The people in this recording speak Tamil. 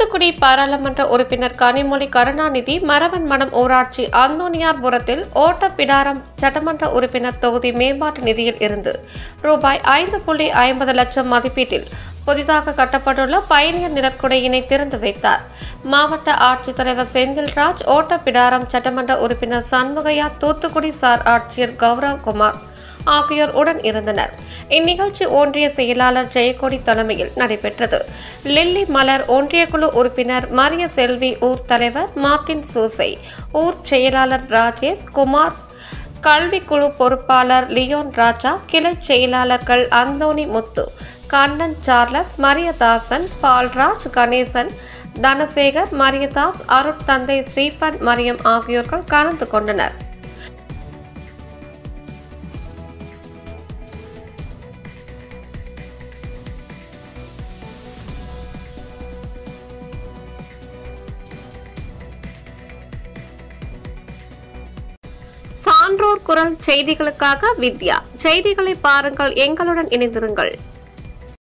தூத்துக்குடி பாராளுமன்ற உறுப்பினர் கனிமொழி கருணாநிதி மரவன் மடம் ஊராட்சி அந்தோனியார்புரத்தில் ஓட்டப்பிடாரம் சட்டமன்ற உறுப்பினர் தொகுதி மேம்பாட்டு நிதியில் இருந்து ரூபாய் ஐந்து புள்ளி ஐம்பது லட்சம் மதிப்பீட்டில் புதிதாக கட்டப்பட்டுள்ள பயணியர் நிழற்குடையினை திறந்து வைத்தார் மாவட்ட ஆட்சித்தலைவர் செந்தில்ராஜ் ஓட்டப்பிடாரம் சட்டமன்ற உறுப்பினர் சண்முகையா தூத்துக்குடி சார் ஆட்சியர் கௌரவ் குமார் ஆகியோர் உடன் இருந்தனர் இந்நிகழ்ச்சி ஒன்றிய செயலாளர் ஜெயக்கொடி தலைமையில் நடைபெற்றது லில்லி மலர் ஒன்றிய குழு உறுப்பினர் மரிய செல்வி ஊர் தலைவர் மார்டின் சூசை ஊர் செயலாளர் ராஜேஷ் குமார் கல்விக்குழு பொறுப்பாளர் லியோன் ராஜா கிளை செயலாளர்கள் அந்தோணி முத்து கண்ணன் சார்லஸ் மரியதாசன் பால்ராஜ் கணேசன் தனசேகர் மரியதாஸ் அருட்தந்தை ஸ்ரீபன் மரியம் ஆகியோர்கள் கலந்து கொண்டனர் சான்றோர் குரல் செய்திகளுக்காக வித்யா செய்திகளை பாருங்கள் எங்களுடன் இணைந்திருங்கள்